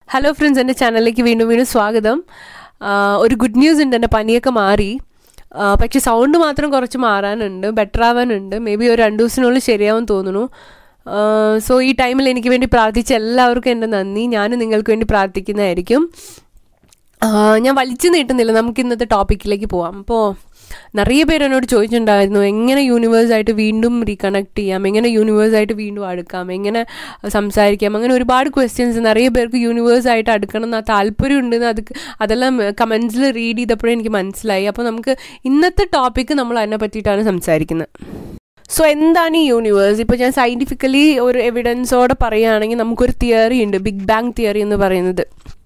hello friends എൻ്റെ ചാനലിലേക്ക് വീണ്ടും വീണ്ടും സ്വാഗതം ആ, ഒരു ഗുഡ് ന്യൂസ് ഉണ്ട് എൻ്റെ പനിയൊക്കെ മാറി ആ, പക്ഷെ സൗണ്ട് മാത്രം കുറച്ച് മാറാനുണ്ട് ബെറ്റർ ആവാനുണ്ട് മേ ബി ഒരു രണ്ട് ദിവസത്തിനുള്ളിൽ ശരിയാവും തോന്നുന്നു സോ ഈ ടൈമിൽ എനിക്ക് വേണ്ടി പ്രാർത്ഥിച്ച എല്ലാവർക്കും എൻ്റെ നന്ദി ഞാനും നിങ്ങൾക്ക് വേണ്ടി പ്രാർത്ഥിക്കുന്നതായിരിക്കും ആ, ഞാൻ വലിച്ചു നീട്ടുന്നില്ല നമുക്ക് ഇന്നത്തെ ടോപ്പിക്കിലേക്ക് പോവാം അപ്പോൾ നിറയെ പേര് എന്നോട് ചോദിച്ചിട്ടുണ്ടായിരുന്നു എങ്ങനെ യൂണിവേഴ്സായിട്ട് വീണ്ടും റീകണക്ട് ചെയ്യാം എങ്ങനെ യൂണിവേഴ്സായിട്ട് വീണ്ടും അടുക്കാം എങ്ങനെ സംസാരിക്കാം അങ്ങനെ ഒരുപാട് ക്വസ്റ്റ്യൻസ് നിറയെ പേർക്ക് യൂണിവേഴ്സായിട്ട് അടുക്കണം എന്ന് താല്പര്യം ഉണ്ടെന്ന് അത് അതെല്ലാം കമൻസിൽ റീഡ് ചെയ്തപ്പോഴേ എനിക്ക് മനസ്സിലായി അപ്പോൾ നമുക്ക് ഇന്നത്തെ ടോപ്പിക്ക് നമ്മൾ അതിനെ പറ്റിയിട്ടാണ് സംസാരിക്കുന്നത് സോ എന്താണ് ഈ യൂണിവേഴ്സ് ഇപ്പോൾ ഞാൻ സയൻറ്റിഫിക്കലി ഒരു എവിഡൻസോടെ പറയുകയാണെങ്കിൽ നമുക്കൊരു തിയറി ഉണ്ട് ബിഗ് ബാങ് തിയറി എന്ന് പറയുന്നത്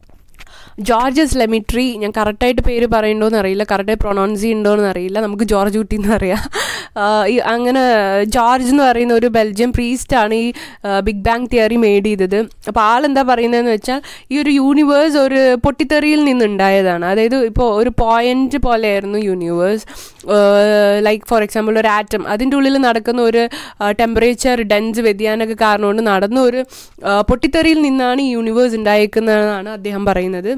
ജോർജസ് ലെമിട്രി ഞാൻ കറക്റ്റായിട്ട് പേര് പറയണ്ടോന്ന് അറിയില്ല കറക്റ്റായി പ്രൊണൗൺസ് ചെയ്യണ്ടോന്ന് അറിയില്ല നമുക്ക് ജോർജ് കുട്ടി എന്ന് അറിയാം ആ, ഈ അങ്ങനെ ജോർജ് എന്ന് പറയുന്ന ഒരു ബെൽജിയം പ്രീസ്റ്റാണ് ഈ ബിഗ് ബാങ് തിയറി മെയ്ഡ് ചെയ്തത് അപ്പോൾ ആളെന്താ പറയുന്നതെന്ന് വെച്ചാൽ ഈ ഒരു യൂണിവേഴ്സ് ഒരു പൊട്ടിത്തെറിയിൽ നിന്നുണ്ടായതാണ് അതായത് ഇപ്പോൾ ഒരു പോയിന്റ് പോലെയായിരുന്നു യൂണിവേഴ്സ് ലൈക്ക് ഫോർ എക്സാമ്പിൾ ഒരു ആറ്റം അതിൻ്റെ ഉള്ളിൽ നടക്കുന്ന ഒരു ടെമ്പറേച്ചർ ഡെൻസ് വ്യതിയാനമൊക്കെ കാരണം കൊണ്ട് നടന്ന ഒരു ആ, പൊട്ടിത്തെറിയിൽ നിന്നാണ് ഈ യൂണിവേഴ്സ് ഉണ്ടായേക്കുന്നതെന്നാണ് അദ്ദേഹം പറയുന്നത്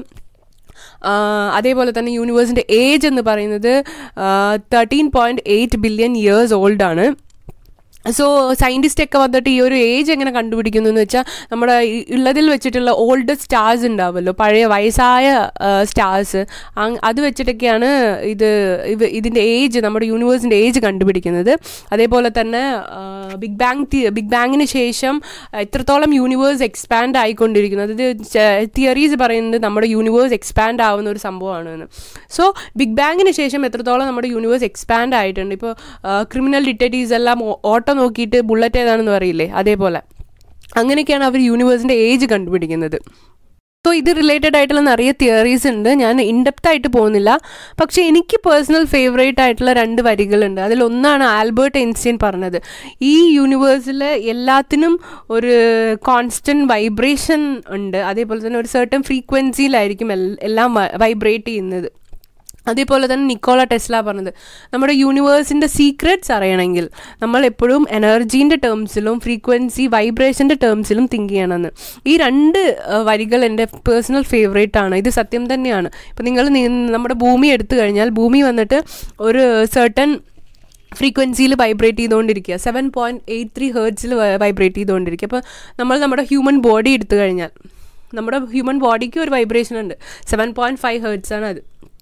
ആ, അതേപോലെ തന്നെ യൂണിവേഴ്സിൻ്റെ ഏജ് എന്ന് പറയുന്നത് thirteen point eight billion years old ആണ് സോ സയൻറ്റിസ്റ്റ് ഒക്കെ വന്നിട്ട് ഈ ഒരു ഏജ് എങ്ങനെ കണ്ടുപിടിക്കുന്നു എന്ന് വെച്ചാൽ നമ്മുടെ ഈ ഉള്ളതിൽ വെച്ചിട്ടുള്ള ഓൾഡ് സ്റ്റാർസ് ഉണ്ടാവുമല്ലോ പഴയ വയസ്സായ സ്റ്റാർസ് അത് വെച്ചിട്ടൊക്കെയാണ് ഇത് ഇവ ഇതിൻ്റെ ഏജ് നമ്മുടെ യൂണിവേഴ്സിൻ്റെ ഏജ് കണ്ടുപിടിക്കുന്നത് അതേപോലെ തന്നെ ബിഗ് ബാങ് ബിഗ് ബാങ്ങിന് ശേഷം എത്രത്തോളം യൂണിവേഴ്സ് എക്സ്പാൻഡ് ആയിക്കൊണ്ടിരിക്കുന്നത് ഇത് തിയറീസ് പറയുന്നത് നമ്മുടെ യൂണിവേഴ്സ് എക്സ്പാൻഡ് ആവുന്ന ഒരു സംഭവമാണ് എന്ന് സോ ബിഗ് ബാങ്ങിന് ശേഷം എത്രത്തോളം നമ്മുടെ യൂണിവേഴ്സ് എക്സ്പാൻഡ് ആയിട്ടുണ്ട് ഇപ്പോൾ ക്രിമിനൽ ഡിറ്റക്റ്റീവ്സ് എല്ലാം ഓ- ഓട്ടോ നോക്കിയിട്ട് ബുള്ളറ്റ് ഏതാണെന്ന് പറയില്ലേ അതേപോലെ അങ്ങനെയൊക്കെയാണ് അവർ യൂണിവേഴ്സിൻ്റെ ഏജ് കണ്ടുപിടിക്കുന്നത് സോ ഇത് റിലേറ്റഡ് ആയിട്ടുള്ള നിറയെ തിയറീസ് ഉണ്ട് ഞാൻ ഇൻഡെപ്ത് ആയിട്ട് പോകുന്നില്ല പക്ഷേ എനിക്ക് പേഴ്സണൽ ഫേവറേറ്റ് ആയിട്ടുള്ള രണ്ട് വരികളുണ്ട് അതിലൊന്നാണ് ആൽബർട്ട് ഐൻസ്റ്റീൻ പറഞ്ഞത് ഈ യൂണിവേഴ്സിൽ എല്ലാത്തിനും ഒരു കോൺസ്റ്റൻറ്റ് വൈബ്രേഷൻ ഉണ്ട് അതേപോലെ തന്നെ ഒരു സർട്ടൻ ഫ്രീക്വൻസിയിലായിരിക്കും എൽ- എല്ലാം വൈബ്രേറ്റ് ചെയ്യുന്നത് അതേപോലെ തന്നെ നിക്കോള ടെസ്ല പറഞ്ഞത് നമ്മുടെ യൂണിവേഴ്സിൻ്റെ സീക്രറ്റ്സ് അറിയണമെങ്കിൽ നമ്മൾ എപ്പോഴും എനർജീൻ്റെ ടേംസിലും ഫ്രീക്വൻസി വൈബ്രേഷൻ്റെ ടേംസിലും തിങ്ക് ചെയ്യണമെന്ന് ഈ രണ്ട് ആ, വരികൾ എൻ്റെ പേഴ്സണൽ ഫേവറേറ്റ് ആണ് ഇത് സത്യം തന്നെയാണ് ഇപ്പം നിങ്ങൾ നമ്മുടെ ഭൂമി എടുത്തു കഴിഞ്ഞാൽ ഭൂമി വന്നിട്ട് ഒരു സർട്ടൺ ഫ്രീക്വൻസിയിൽ വൈബ്രേറ്റ് ചെയ്തുകൊണ്ടിരിക്കുക സെവൻ പോയിൻറ്റ് എയ്റ്റ് ത്രീ ഹേർട്സിൽ വൈബ്രേറ്റ് ചെയ്തുകൊണ്ടിരിക്കുക അപ്പോൾ നമ്മൾ നമ്മുടെ ഹ്യൂമൻ ബോഡി എടുത്തു കഴിഞ്ഞാൽ നമ്മുടെ ഹ്യൂമൻ ബോഡിക്ക് ഒരു വൈബ്രേഷൻ ഉണ്ട് സെവൻ പോയിൻറ്റ് ഫൈവ് ഹേർട്സ് ആണ് അത്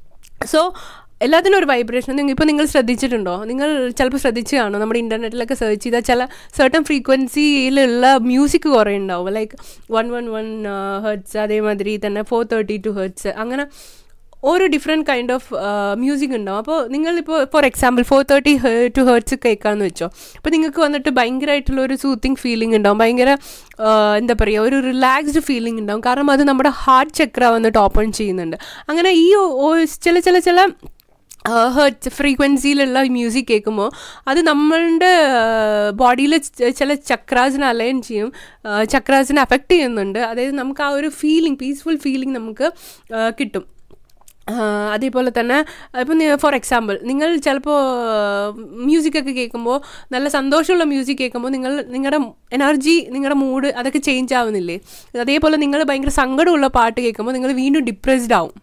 സോ എല്ലാത്തിനും ഒരു വൈബ്രേഷൻ നിങ്ങൾ ഇപ്പോൾ നിങ്ങൾ ശ്രദ്ധിച്ചിട്ടുണ്ടോ നിങ്ങൾ ചിലപ്പോൾ ശ്രദ്ധിച്ച് കാണും നമ്മുടെ ഇൻ്റർനെറ്റിലൊക്കെ സെർച്ച് ചെയ്താൽ ചില സർട്ടൺ ഫ്രീക്വൻസിയിലുള്ള മ്യൂസിക് കുറേ ഉണ്ടാവും like one one one hertz അതേമാതിരി തന്നെ ഫോർ തേർട്ടി ടു ഹെർട്സ് അങ്ങനെ ഓരോ ഡിഫറെൻറ്റ് കൈൻഡ് ഓഫ് മ്യൂസിക് ഉണ്ടാവും അപ്പോൾ നിങ്ങളിപ്പോൾ for example four thirty two hertz കേൾക്കാമെന്ന് വെച്ചോ അപ്പോൾ നിങ്ങൾക്ക് വന്നിട്ട് ഭയങ്കരമായിട്ടുള്ള ഒരു സൂത്തിങ് ഫീലിംഗ് ഉണ്ടാവും ഭയങ്കര ആ, എന്താ പറയുക ഒരു റിലാക്സ്ഡ് ഫീലിംഗ് ഉണ്ടാവും കാരണം അത് നമ്മുടെ ഹാർട്ട് ചക്ര വന്നിട്ട് ഓപ്പൺ ചെയ്യുന്നുണ്ട് അങ്ങനെ ഈ ഓ- ഓ- ചില ചില ചില ഹേർട്സ് ഫ്രീക്വൻസിയിലുള്ള മ്യൂസിക് കേൾക്കുമ്പോൾ അത് നമ്മളുടെ ബോഡിയിൽ ചില ചക്രാസിനെ അലൈൻ ചെയ്യും ചക്രാസിനെ അഫക്റ്റ് ചെയ്യുന്നുണ്ട് അതായത് നമുക്ക് ആ ഒരു ഫീലിംഗ് പീസ്ഫുൾ ഫീലിംഗ് നമുക്ക് ആ, കിട്ടും ആ, അതേപോലെ തന്നെ ഇപ്പം ഫോർ എക്സാമ്പിൾ നിങ്ങൾ ചിലപ്പോൾ മ്യൂസിക്കൊക്കെ കേൾക്കുമ്പോൾ നല്ല സന്തോഷമുള്ള മ്യൂസിക് കേൾക്കുമ്പോൾ നിങ്ങൾ നിങ്ങളുടെ എനർജി നിങ്ങളുടെ മൂഡ് അതൊക്കെ ചേഞ്ച് ആവുന്നില്ലേ അതേപോലെ നിങ്ങൾ ഭയങ്കര സങ്കടമുള്ള പാട്ട് കേൾക്കുമ്പോൾ നിങ്ങൾ വീണ്ടും ഡിപ്രസ്ഡ് ആവും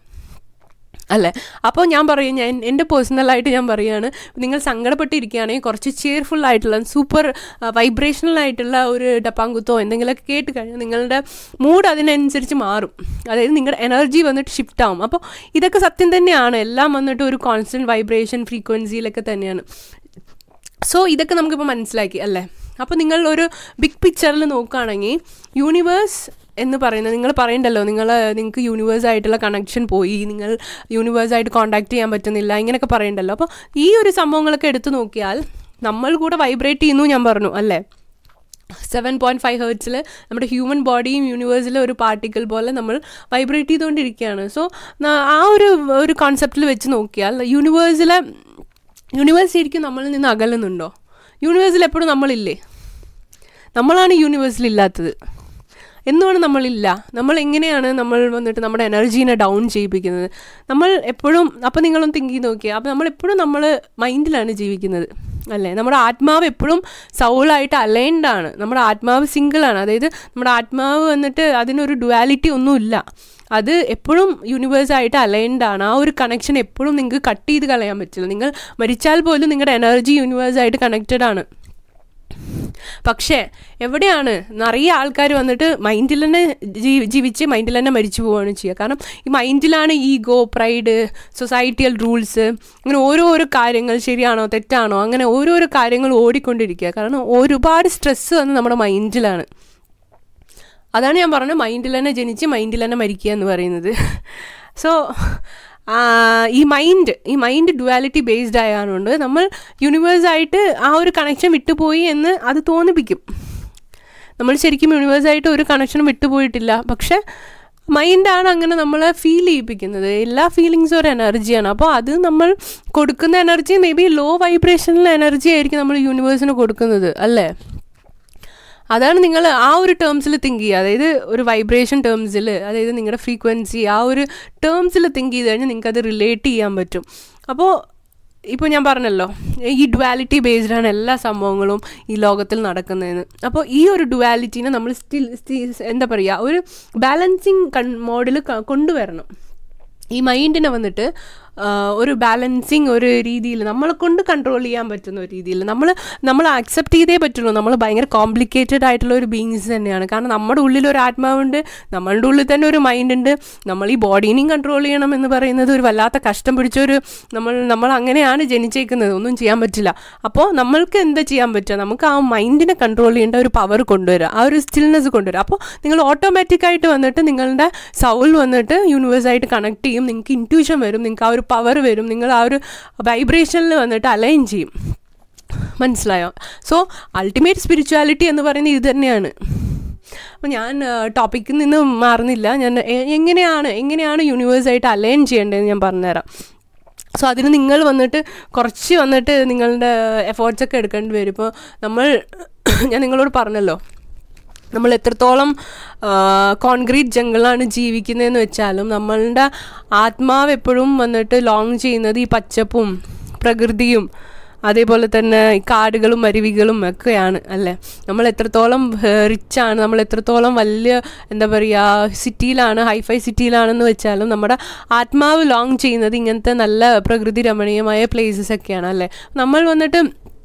അല്ലേ അപ്പോൾ ഞാൻ പറയും ഞാൻ എൻ്റെ പേഴ്സണലായിട്ട് ഞാൻ പറയുകയാണ് നിങ്ങൾ സങ്കടപ്പെട്ടിരിക്കുകയാണെങ്കിൽ കുറച്ച് ചെയർഫുൾ ആയിട്ടുള്ള സൂപ്പർ വൈബ്രേഷണൽ ആയിട്ടുള്ള ഒരു ഡപ്പാങ്കുത്തോ എന്തെങ്കിലുമൊക്കെ കേട്ട് കഴിഞ്ഞാൽ നിങ്ങളുടെ മൂഡ് അതിനനുസരിച്ച് മാറും അതായത് നിങ്ങളുടെ എനർജി വന്നിട്ട് ഷിഫ്റ്റ് ആവും അപ്പോൾ ഇതൊക്കെ സത്യം തന്നെയാണ് എല്ലാം വന്നിട്ട് ഒരു കോൺസ്റ്റൻറ്റ് വൈബ്രേഷൻ ഫ്രീക്വൻസിയിലൊക്കെ തന്നെയാണ് സോ ഇതൊക്കെ നമുക്കിപ്പോൾ മനസ്സിലാക്കി അല്ലേ അപ്പോൾ നിങ്ങൾ ഒരു ബിഗ് പിക്ചറിൽ നോക്കുകയാണെങ്കിൽ യൂണിവേഴ്സ് എന്ന് പറയുന്നത് നിങ്ങൾ പറയണ്ടല്ലോ നിങ്ങൾ നിങ്ങൾക്ക് യൂണിവേഴ്സായിട്ടുള്ള കണക്ഷൻ പോയി നിങ്ങൾ യൂണിവേഴ്സായിട്ട് കോൺടാക്ട് ചെയ്യാൻ പറ്റുന്നില്ല ഇങ്ങനെയൊക്കെ പറയണ്ടല്ലോ അപ്പോൾ ഈ ഒരു സംഭവങ്ങളൊക്കെ എടുത്തു നോക്കിയാൽ നമ്മൾ കൂടെ വൈബ്രേറ്റ് ചെയ്യുന്നു ഞാൻ പറഞ്ഞു അല്ലേ സെവൻ പോയിൻറ്റ് ഫൈവ് ഹേർട്സിൽ നമ്മുടെ ഹ്യൂമൻ ബോഡിയും യൂണിവേഴ്സിലെ ഒരു പാർട്ടിക്കിൾ പോലെ നമ്മൾ വൈബ്രേറ്റ് ചെയ്തുകൊണ്ടിരിക്കുകയാണ് സോ ആ ഒരു ഒരു കോൺസെപ്റ്റിൽ വെച്ച് നോക്കിയാൽ യൂണിവേഴ്സിലെ യൂണിവേഴ്സ് ശരിക്കും നമ്മളിൽ നിന്ന് അകലുന്നുണ്ടോ യൂണിവേഴ്സിൽ എപ്പോഴും നമ്മളില്ലേ നമ്മളാണ് യൂണിവേഴ്സിൽ ഇല്ലാത്തത് എന്തുകൊണ്ട് നമ്മളില്ല നമ്മൾ എങ്ങനെയാണ് നമ്മൾ വന്നിട്ട് നമ്മുടെ എനർജീനെ ഡൗൺ ചെയ്യിപ്പിക്കുന്നത് നമ്മൾ എപ്പോഴും അപ്പോൾ നിങ്ങളൊന്ന് തിങ്ക് ചെയ്ത് നോക്കിയാൽ അപ്പോൾ നമ്മൾ എപ്പോഴും നമ്മൾ മൈൻഡിലാണ് ജീവിക്കുന്നത് അല്ലേ നമ്മുടെ ആത്മാവ് എപ്പോഴും സൗളായിട്ട് അലൈൻഡ് ആണ് നമ്മുടെ ആത്മാവ് സിംഗിളാണ് അതായത് നമ്മുടെ ആത്മാവ് വന്നിട്ട് അതിനൊരു ഡുവാലിറ്റി ഒന്നുമില്ല അത് എപ്പോഴും യൂണിവേഴ്സായിട്ട് അലൈൻഡ് ആണ് ആ ഒരു കണക്ഷൻ എപ്പോഴും നിങ്ങൾക്ക് കട്ട് ചെയ്ത് കളയാൻ പറ്റില്ല നിങ്ങൾ മരിച്ചാൽ പോലും നിങ്ങളുടെ എനർജി യൂണിവേഴ്സായിട്ട് കണക്റ്റഡ് ആണ് പക്ഷേ എവിടെയാണ് നിറയെ ആൾക്കാർ വന്നിട്ട് മൈൻഡിൽ തന്നെ ജീ- ജീവിച്ച് മൈൻഡിൽ തന്നെ മരിച്ചു പോവുകയാണ് ചെയ്യുക കാരണം ഈ മൈൻഡിലാണ് ഈഗോ പ്രൈഡ് സൊസൈറ്റിയൽ റൂൾസ് അങ്ങനെ ഓരോരോ കാര്യങ്ങൾ ശരിയാണോ തെറ്റാണോ അങ്ങനെ ഓരോരോ കാര്യങ്ങൾ ഓടിക്കൊണ്ടിരിക്കുക കാരണം ഒരുപാട് സ്ട്രെസ്സ് വന്ന് നമ്മുടെ മൈൻഡിലാണ് അതാണ് ഞാൻ പറഞ്ഞത് മൈൻഡിൽ തന്നെ ജനിച്ച് മൈൻഡിൽ തന്നെ മരിക്കുക എന്ന് പറയുന്നത് സോ ഈ മൈൻഡ് ഈ മൈൻഡ് ഡുവാലിറ്റി ബേസ്ഡ് ആയതുകൊണ്ട് നമ്മൾ യൂണിവേഴ്സായിട്ട് ആ ഒരു കണക്ഷൻ വിട്ടുപോയി എന്ന് അത് തോന്നിപ്പിക്കും നമ്മൾ ശരിക്കും യൂണിവേഴ്സായിട്ട് ഒരു കണക്ഷനും വിട്ടുപോയിട്ടില്ല പക്ഷെ മൈൻഡാണ് അങ്ങനെ നമ്മളെ ഫീൽ ചെയ്യിപ്പിക്കുന്നത് എല്ലാ ഫീലിങ്സും ഒരു എനർജിയാണ് അപ്പോൾ അത് നമ്മൾ കൊടുക്കുന്ന എനർജി മേ ബി ലോ വൈബ്രേഷനിലെ എനർജി ആയിരിക്കും നമ്മൾ യൂണിവേഴ്സിന് കൊടുക്കുന്നത് അല്ലേ അതാണ് നിങ്ങൾ ആ ഒരു ടേംസിൽ തിങ്ക് ചെയ്യുക അതായത് ഒരു വൈബ്രേഷൻ ടേംസിൽ അതായത് നിങ്ങളുടെ ഫ്രീക്വൻസി ആ ഒരു ടേംസിൽ തിങ്ക് ചെയ്ത് കഴിഞ്ഞാൽ നിങ്ങൾക്ക് അത് റിലേറ്റ് ചെയ്യാൻ പറ്റും അപ്പോൾ ഇപ്പോൾ ഞാൻ പറഞ്ഞല്ലോ ഈ ഡുവാലിറ്റി ബേസ്ഡ് ആണ് എല്ലാ സംഭവങ്ങളും ഈ ലോകത്തിൽ നടക്കുന്നതെന്ന് അപ്പോൾ ഈ ഒരു ഡുവാലിറ്റീനെ നമ്മൾ സ്റ്റിൽ എന്താ പറയുക ഒരു ബാലൻസിങ് കൺ മോഡിൽ കൊണ്ടുവരണം ഈ മൈൻഡിനെ വന്നിട്ട് ആ, ഒരു ബാലൻസിങ് ഒരു രീതിയിൽ നമ്മളെ കൊണ്ട് കൺട്രോൾ ചെയ്യാൻ പറ്റുന്ന ഒരു രീതിയിൽ നമ്മൾ നമ്മൾ അക്സെപ്റ്റ് ചെയ്തേ പറ്റുള്ളൂ നമ്മൾ ഭയങ്കര കോംപ്ലിക്കേറ്റഡ് ആയിട്ടുള്ള ഒരു ബീങ്സ് തന്നെയാണ് കാരണം നമ്മുടെ ഉള്ളിൽ ഒരു ആത്മാവുണ്ട് നമ്മളുടെ ഉള്ളിൽ തന്നെ ഒരു മൈൻഡ് ഉണ്ട് നമ്മൾ ഈ ബോഡീനെയും കൺട്രോൾ ചെയ്യണം എന്ന് പറയുന്നത് ഒരു വല്ലാത്ത കഷ്ടം പിടിച്ചൊരു നമ്മൾ നമ്മൾ അങ്ങനെയാണ് ജനിച്ചേക്കുന്നത് ഒന്നും ചെയ്യാൻ പറ്റില്ല അപ്പോൾ നമ്മൾക്ക് എന്താ ചെയ്യാൻ പറ്റുക നമുക്ക് ആ മൈൻഡിനെ കൺട്രോൾ ചെയ്യേണ്ട ഒരു പവർ കൊണ്ടുവരിക ആ ഒരു സ്റ്റിൽനെസ് കൊണ്ടുവരിക അപ്പോൾ നിങ്ങൾ ഓട്ടോമാറ്റിക്കായിട്ട് വന്നിട്ട് നിങ്ങളുടെ സൗൾ വന്നിട്ട് യൂണിവേഴ്സായിട്ട് കണക്ട് ചെയ്യും നിങ്ങൾക്ക് ഇൻറ്റ്യൂഷൻ വരും നിങ്ങൾക്ക് ആ ഒരു പവർ വരും നിങ്ങൾ ആ ഒരു വൈബ്രേഷനിൽ വന്നിട്ട് അലൈൻ ചെയ്യും മനസ്സിലായോ സോ അൾട്ടിമേറ്റ് സ്പിരിച്വാലിറ്റി എന്ന് പറയുന്നത് ഇത് തന്നെയാണ് അപ്പോൾ ഞാൻ ടോപ്പിക്കിൽ നിന്ന് മാറുന്നില്ല ഞാൻ എ- എങ്ങനെയാണ് എങ്ങനെയാണ് യൂണിവേഴ്സായിട്ട് അലൈൻ ചെയ്യേണ്ടതെന്ന് ഞാൻ പറഞ്ഞുതരാം സോ അതിന് നിങ്ങൾ വന്നിട്ട് കുറച്ച് വന്നിട്ട് നിങ്ങളുടെ എഫേർട്സ് ഒക്കെ എടുക്കേണ്ടി വരും ഇപ്പോൾ നമ്മൾ ഞാൻ നിങ്ങളോട് പറഞ്ഞല്ലോ നമ്മൾ എത്രത്തോളം കോൺക്രീറ്റ് ജംഗിളാണ് ജീവിക്കുന്നതെന്ന് വെച്ചാലും നമ്മളുടെ ആത്മാവ് എപ്പോഴും വന്നിട്ട് ലോങ് ചെയ്യുന്നത് ഈ പച്ചപ്പും പ്രകൃതിയും അതേപോലെ തന്നെ ഈ കാടുകളും അരുവികളും ഒക്കെയാണ് അല്ലേ നമ്മൾ എത്രത്തോളം റിച്ചാണ് നമ്മൾ എത്രത്തോളം വലിയ എന്താ പറയുക സിറ്റിയിലാണ് ഹൈഫൈ സിറ്റിയിലാണെന്ന് വെച്ചാലും നമ്മുടെ ആത്മാവ് ലോങ് ചെയ്യുന്നത് ഇങ്ങനത്തെ നല്ല പ്രകൃതി രമണീയമായ പ്ലേസസ് ഒക്കെയാണ് അല്ലേ നമ്മൾ വന്നിട്ട്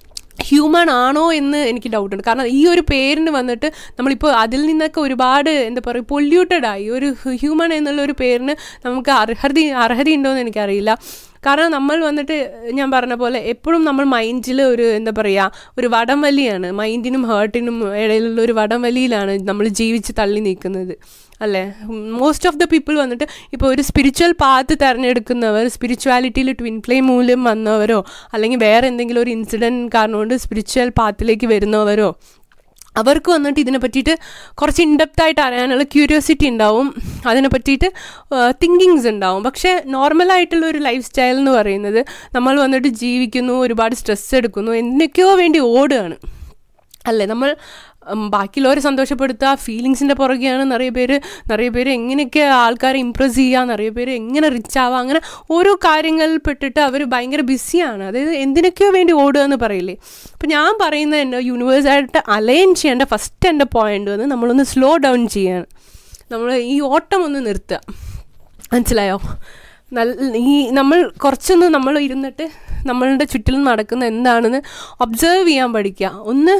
ഹ്യൂമൺ ആണോ എന്ന് എനിക്ക് ഡൗട്ടുണ്ട് കാരണം ഈ ഒരു പേരിന് വന്നിട്ട് നമ്മളിപ്പോൾ അതിൽ നിന്നൊക്കെ ഒരുപാട് എന്താ പറയുക പൊല്യൂട്ടഡ് ആയി ഒരു ഹ്യൂമൺ എന്നുള്ള ഒരു പേരിന് നമുക്ക് അർഹത അർഹതയുണ്ടോ എന്ന് എനിക്കറിയില്ല കാരണം നമ്മൾ വന്നിട്ട് ഞാൻ പറഞ്ഞ പോലെ എപ്പോഴും നമ്മൾ മൈൻഡിൽ ഒരു എന്താ പറയുക ഒരു വടം വലിയാണ് മൈൻഡിനും ഹേർട്ടിനും ഇടയിലുള്ള ഒരു വടം വലിയിലാണ് നമ്മൾ ജീവിച്ച് തള്ളി നീക്കുന്നത് അല്ലേ മോസ്റ്റ് ഓഫ് ദ പീപ്പിൾ വന്നിട്ട് ഇപ്പോൾ ഒരു സ്പിരിച്വൽ പാത്ത് തിരഞ്ഞെടുക്കുന്നവർ സ്പിരിച്വാലിറ്റിയിൽ ട്വിൻ ഫ്ലെയിം മൂല്യം വന്നവരോ അല്ലെങ്കിൽ വേറെ എന്തെങ്കിലും ഒരു ഇൻസിഡൻറ്റ് കാരണം കൊണ്ട് സ്പിരിച്വൽ പാത്തിലേക്ക് വരുന്നവരോ അവർക്ക് വന്നിട്ട് ഇതിനെ പറ്റിയിട്ട് കുറച്ച് ഇൻഡെപ്തായിട്ട് അറിയാനുള്ള ക്യൂരിയോസിറ്റി ഉണ്ടാവും അതിനെ പറ്റിയിട്ട് തിങ്കിങ്സ് ഉണ്ടാവും പക്ഷേ നോർമലായിട്ടുള്ള ഒരു ലൈഫ് സ്റ്റൈൽ എന്ന് പറയുന്നത് നമ്മൾ വന്നിട്ട് ജീവിക്കുന്നു ഒരുപാട് സ്ട്രെസ് എടുക്കുന്നു എന്തൊക്കെയോ വേണ്ടി ഓടുകയാണ് അല്ലേ നമ്മൾ ഉം, ബാക്കിയുള്ളവരെ സന്തോഷപ്പെടുത്തുക ഫീലിങ്സിൻ്റെ പുറകെയാണ് നിറയെ പേര് നിറയെ പേര് എങ്ങനെയൊക്കെ ആൾക്കാരെ ഇമ്പ്രസ് ചെയ്യുക നിറയെ പേര് എങ്ങനെ റിച്ച് ആവുക അങ്ങനെ ഓരോ കാര്യങ്ങളിൽ പെട്ടിട്ട് അവർ ഭയങ്കര ബിസിയാണ് അതായത് എന്തിനൊക്കെയോ വേണ്ടി ഓടുക എന്ന് പറയില്ലേ അപ്പം ഞാൻ പറയുന്നത് എൻ്റെ യൂണിവേഴ്സായിട്ട് അലൈൻ ചെയ്യേണ്ട ഫസ്റ്റ് എൻ്റെ പോയിന്റ് വന്ന് നമ്മളൊന്ന് സ്ലോ ഡൗൺ ചെയ്യാണ് നമ്മൾ ഈ ഓട്ടം ഒന്ന് നിർത്തുക മനസ്സിലായോ നല്ല ഈ നമ്മൾ കുറച്ചൊന്ന് നമ്മൾ ഇരുന്നിട്ട് നമ്മളുടെ ചുറ്റിലും നടക്കുന്ന എന്താണെന്ന് ഒബ്സേർവ് ചെയ്യാൻ പഠിക്കുക ഒന്ന്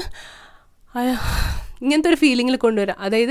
അയ- ഇങ്ങനത്തെ ഒരു ഫീലിങ്ങിൽ കൊണ്ടുവരാം അതായത്